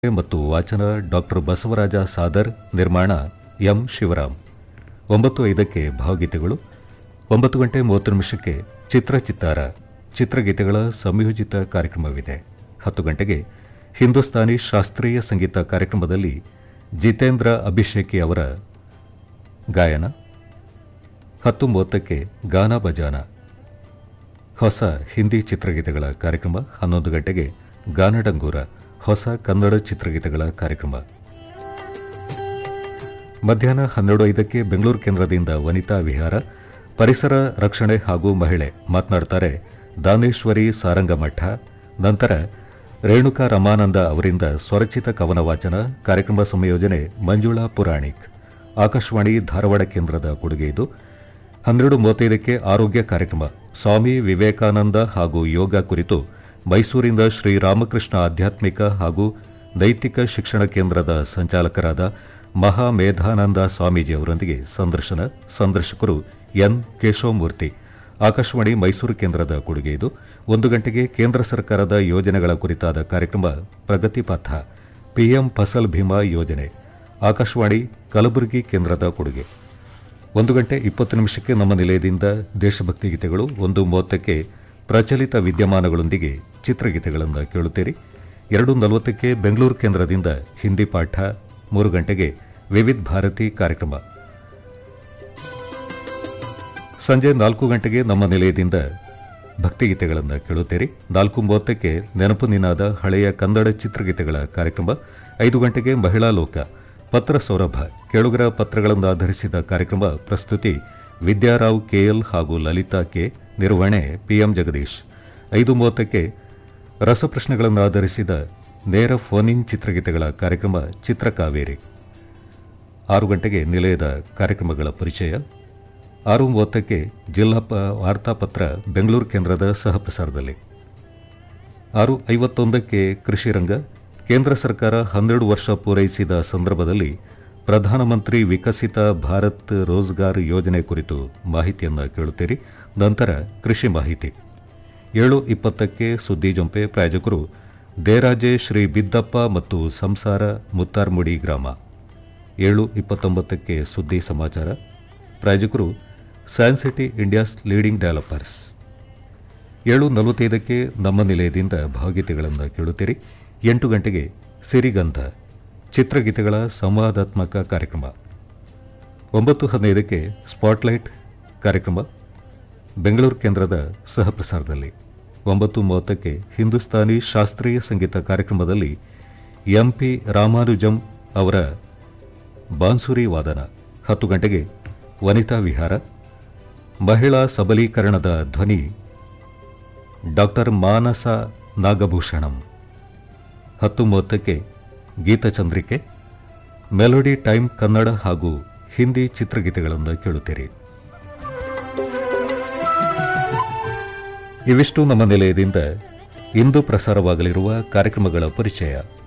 ಮತ್ತು ವಾಚನ ಡಾಕ್ಟರ್ ಬಸವರಾಜ ಸಾದರ್ ನಿರ್ಮಾಣ ಎಂ ಶಿವರಾಮ್ ಒಂಬತ್ತು ಐದಕ್ಕೆ ಭಾವಗೀತೆಗಳು ಒಂಬತ್ತು ಗಂಟೆ ಮೂವತ್ತು ನಿಮಿಷಕ್ಕೆ ಚಿತ್ರ ಚಿತ್ತಾರ ಚಿತ್ರಗೀತೆಗಳ ಸಂಯೋಜಿತ ಕಾರ್ಯಕ್ರಮವಿದೆ ಹತ್ತು ಗಂಟೆಗೆ ಹಿಂದೂಸ್ತಾನಿ ಶಾಸ್ತ್ರೀಯ ಸಂಗೀತ ಕಾರ್ಯಕ್ರಮದಲ್ಲಿ ಜಿತೇಂದ್ರ ಅಭಿಷೇಕಿ ಅವರ ಗಾಯನ ಹತ್ತು ಮೂವತ್ತಕ್ಕೆ ಗಾನ ಬಜಾನ ಹೊಸ ಹಿಂದಿ ಚಿತ್ರಗೀತೆಗಳ ಕಾರ್ಯಕ್ರಮ ಹನ್ನೊಂದು ಗಂಟೆಗೆ ಗಾನಡಂಗೂರ ಹೊಸ ಕನ್ನಡ ಚಿತ್ರಗೀತೆಗಳ ಕಾರ್ಯಕ್ರಮ ಮಧ್ಯಾಹ್ನ ಹನ್ನೆರಡು ಐದಕ್ಕೆ ಬೆಂಗಳೂರು ಕೇಂದ್ರದಿಂದ ವನಿತಾ ವಿಹಾರ ಪರಿಸರ ರಕ್ಷಣೆ ಹಾಗೂ ಮಹಿಳೆ ಮಾತನಾಡ್ತಾರೆ ದಾನೇಶ್ವರಿ ಸಾರಂಗಮಠ ನಂತರ ರೇಣುಕಾ ರಮಾನಂದ ಅವರಿಂದ ಸ್ವರಚಿತ ಕವನ ವಾಚನ ಕಾರ್ಯಕ್ರಮ ಸಂಯೋಜನೆ ಮಂಜುಳಾ ಪುರಾಣಿಕ್ ಆಕಾಶವಾಣಿ ಧಾರವಾಡ ಕೇಂದ್ರದ ಕೊಡುಗೆ ಇದು ಹನ್ನೆರಡು ಮೂವತ್ತೈದಕ್ಕೆ ಆರೋಗ್ಯ ಕಾರ್ಯಕ್ರಮ ಸ್ವಾಮಿ ವಿವೇಕಾನಂದ ಹಾಗೂ ಯೋಗ ಕುರಿತು ಮೈಸೂರಿಂದ ಶ್ರೀ ರಾಮಕೃಷ್ಣ ಆಧ್ಯಾತ್ಮಿಕ ಹಾಗೂ ನೈತಿಕ ಶಿಕ್ಷಣ ಕೇಂದ್ರದ ಸಂಚಾಲಕರಾದ ಮಹಾಮೇಧಾನಂದ ಸ್ವಾಮೀಜಿ ಅವರೊಂದಿಗೆ ಸಂದರ್ಶನ ಸಂದರ್ಶಕರು ಎನ್ ಕೇಶವಮೂರ್ತಿ ಆಕಾಶವಾಣಿ ಮೈಸೂರು ಕೇಂದ್ರದ ಕೊಡುಗೆ ಇದು ಒಂದು ಗಂಟೆಗೆ ಕೇಂದ್ರ ಸರ್ಕಾರದ ಯೋಜನೆಗಳ ಕುರಿತಾದ ಕಾರ್ಯಕ್ರಮ ಪ್ರಗತಿ ಪಥ ಪಿಎಂ ಫಸಲ್ ಭೀಮಾ ಯೋಜನೆ ಆಕಾಶವಾಣಿ ಕಲಬುರಗಿ ಕೇಂದ್ರದ ಕೊಡುಗೆ ಒಂದು ಗಂಟೆ ಇಪ್ಪತ್ತು ನಿಮಿಷಕ್ಕೆ ನಮ್ಮ ನಿಲಯದಿಂದ ದೇಶಭಕ್ತಿ ಗೀತೆಗಳು ಒಂದು ಮೂವತ್ತಕ್ಕೆ ಪ್ರಚಲಿತ ವಿದ್ಯಮಾನಗಳೊಂದಿಗೆ ಚಿತ್ರಗೀತೆಗಳನ್ನು ಕೇಳುತ್ತೀರಿ ಎರಡು ನಲವತ್ತಕ್ಕೆ ಬೆಂಗಳೂರು ಕೇಂದ್ರದಿಂದ ಹಿಂದಿ ಪಾಠ ಮೂರು ಗಂಟೆಗೆ ವಿವಿಧ ಭಾರತಿ ಕಾರ್ಯಕ್ರಮ ಸಂಜೆ ನಾಲ್ಕು ಗಂಟೆಗೆ ನಮ್ಮ ನಿಲಯದಿಂದ ಭಕ್ತಿಗೀತೆಗಳನ್ನು ಕೇಳುತ್ತೀರಿ ನಾಲ್ಕು ಮೂವತ್ತಕ್ಕೆ ನೆನಪು ನಿನಾದ ಹಳೆಯ ಕನ್ನಡ ಚಿತ್ರಗೀತೆಗಳ ಕಾರ್ಯಕ್ರಮ ಐದು ಗಂಟೆಗೆ ಮಹಿಳಾ ಲೋಕ ಪತ್ರ ಸೌರಭ ಕೇಳುಗರ ಪತ್ರಗಳನ್ನು ಆಧರಿಸಿದ ಕಾರ್ಯಕ್ರಮ ಪ್ರಸ್ತುತಿ ವಿದ್ಯಾರಾವ್ ಕೆಎಲ್ ಹಾಗೂ ಲಲಿತಾ ಕೆ ನಿರ್ವಹಣೆ ಪಿಎಂ ಜಗದೀಶ್ ಐದು ಮೂವತ್ತಕ್ಕೆ ರಸಪ್ರಶ್ನೆಗಳನ್ನು ಆಧರಿಸಿದ ನೇರ ಫೋನ್ ಇನ್ ಚಿತ್ರಗೀತೆಗಳ ಕಾರ್ಯಕ್ರಮ ಚಿತ್ರಕಾವೇರಿ ಆರು ಗಂಟೆಗೆ ನಿಲಯದ ಕಾರ್ಯಕ್ರಮಗಳ ಪರಿಚಯ ಆರು ಮೂವತ್ತಕ್ಕೆ ಜಿಲ್ಲಾ ಪ ವಾರ್ತಾಪತ್ರ ಬೆಂಗಳೂರು ಕೇಂದ್ರದ ಸಹಪ್ರಸಾರದಲ್ಲಿ ಆರು ಐವತ್ತೊಂದಕ್ಕೆ ಕೃಷಿ ರಂಗ ಕೇಂದ್ರ ಸರ್ಕಾರ ಹನ್ನೆರಡು ವರ್ಷ ಪೂರೈಸಿದ ಸಂದರ್ಭದಲ್ಲಿ ಪ್ರಧಾನಮಂತ್ರಿ ವಿಕಸಿತ ಭಾರತ್ ರೋಜ್ಗಾರ್ ಯೋಜನೆ ಕುರಿತು ಮಾಹಿತಿಯನ್ನು ಕೇಳುತ್ತೀರಿ ನಂತರ ಕೃಷಿ ಮಾಹಿತಿ ಏಳು ಇಪ್ಪತ್ತಕ್ಕೆ ಸುದ್ದಿ ಜಂಪೆ ಪ್ರಾಯೋಜಕರು ದೇರಾಜೆ ಶ್ರೀ ಬಿದ್ದಪ್ಪ ಮತ್ತು ಸಂಸಾರ ಮುತ್ತಾರ್ಮುಡಿ ಗ್ರಾಮ ಏಳು ಇಪ್ಪತ್ತೊಂಬತ್ತಕ್ಕೆ ಸುದ್ದಿ ಸಮಾಚಾರ ಪ್ರಾಯೋಜಕರು science city India's leading developers ಏಳು ನಲವತ್ತೈದಕ್ಕೆ ನಮ್ಮ ನಿಲಯದಿಂದ ಭಾವಗೀತೆಗಳನ್ನು ಕೇಳುತ್ತೀರಿ ಎಂಟು ಗಂಟೆಗೆ ಸಿರಿಗಂಧ ಚಿತ್ರಗೀತೆಗಳ ಸಂವಾದಾತ್ಮಕ ಕಾರ್ಯಕ್ರಮ ಒಂಬತ್ತು ಹದಿನೈದಕ್ಕೆ ಸ್ಪಾಟ್ಲೈಟ್ ಕಾರ್ಯಕ್ರಮ ಬೆಂಗಳೂರು ಕೇಂದ್ರದ ಸಹಪ್ರಸಾರದಲ್ಲಿ ಒಂಬತ್ತು ಮೂವತ್ತಕ್ಕೆ ಹಿಂದೂಸ್ತಾನಿ ಶಾಸ್ತ್ರೀಯ ಸಂಗೀತ ಕಾರ್ಯಕ್ರಮದಲ್ಲಿ ಎಂಪಿ ರಾಮಾನುಜಂ ಅವರ ಬಾನ್ಸುರಿ ವಾದನ ಹತ್ತು ಗಂಟೆಗೆ ವನಿತಾ ವಿಹಾರ ಮಹಿಳಾ ಸಬಲೀಕರಣದ ಧ್ವನಿ ಡಾಕ್ಟರ್ ಮಾನಸ ನಾಗಭೂಷಣಂ ಹತ್ತು ಮೂವತ್ತಕ್ಕೆ ಗೀತಚಂದ್ರಿಕೆ ಮೆಲೋಡಿ ಟೈಮ್ ಕನ್ನಡ ಹಾಗೂ ಹಿಂದಿ ಚಿತ್ರಗೀತೆಗಳನ್ನು ಕೇಳುತ್ತೀರಿ ಇವಿಷ್ಟು ನಮ್ಮ ನಿಲಯದಿಂದ ಇಂದು ಪ್ರಸಾರವಾಗಲಿರುವ ಕಾರ್ಯಕ್ರಮಗಳ ಪರಿಚಯ